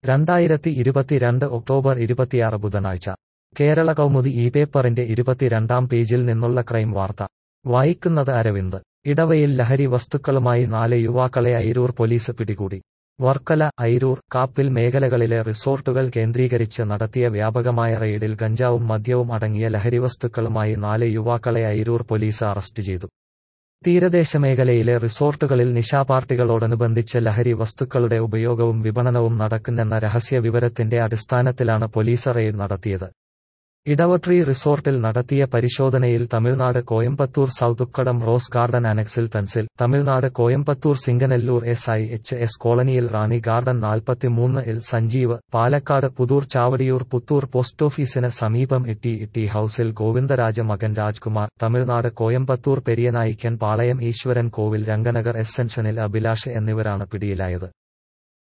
രണ്ടായിരത്തി ഇരുപത്തിരണ്ട് ഒക്ടോബർ ഇരുപത്തിയാറ് ബുധനാഴ്ച കേരള കൗമുദി ഈ പേപ്പറിന്റെ ഇരുപത്തിരണ്ടാം പേജിൽ നിന്നുള്ള ക്രൈം വാർത്ത വായിക്കുന്നത് അരവിന്ദ് ഇടവയിൽ ലഹരി വസ്തുക്കളുമായി നാല് യുവാക്കളെ ഐരൂർ പോലീസ് പിടികൂടി വർക്കല ഐരൂർ കാപ്പിൽ മേഖലകളിലെ റിസോർട്ടുകൾ കേന്ദ്രീകരിച്ച് നടത്തിയ വ്യാപകമായ റെയ്ഡിൽ ഗഞ്ചാവും മദ്യവും അടങ്ങിയ ലഹരിവസ്തുക്കളുമായി നാല് യുവാക്കളെ ഐരൂർ പോലീസ് അറസ്റ്റ് ചെയ്തു തീരദേശ മേഖലയിലെ റിസോർട്ടുകളിൽ നിശാപാർട്ടികളോടനുബന്ധിച്ച് ലഹരി വസ്തുക്കളുടെ ഉപയോഗവും വിപണനവും നടക്കുന്നെന്ന രഹസ്യ വിവരത്തിന്റെ അടിസ്ഥാനത്തിലാണ് പോലീസ് റെയ്ഡ് നടത്തിയത് ഇടവട്രി റിസോർട്ടിൽ നടത്തിയ പരിശോധനയിൽ തമിഴ്നാട് കോയമ്പത്തൂർ സൗത്തുക്കടം റോസ് ഗാർഡൻ അനക്സിൽ തൻസിൽ Tamil Nadu Coimbatore Singanallur S I H S കോളനിയിൽ റാണി ഗാർഡൻ നാൽപ്പത്തിമൂന്ന് എൽ സഞ്ജീവ് പാലക്കാട് പുതൂർ ചാവടിയൂർ പുത്തൂർ പോസ്റ്റ് ഓഫീസിന് സമീപം ഇട്ടി ഇട്ടി ഹൌസിൽ ഗോവിന്ദരാജ മകൻ രാജ്കുമാർ തമിഴ്നാട് കോയമ്പത്തൂർ പെരിയനായിക്കൻ പാളയം ഈശ്വരൻ കോവിൽ രംഗനഗർ എക്സ്റ്റൻഷനിൽ അഭിലാഷ് എന്നിവരാണ് പിടിയിലായത്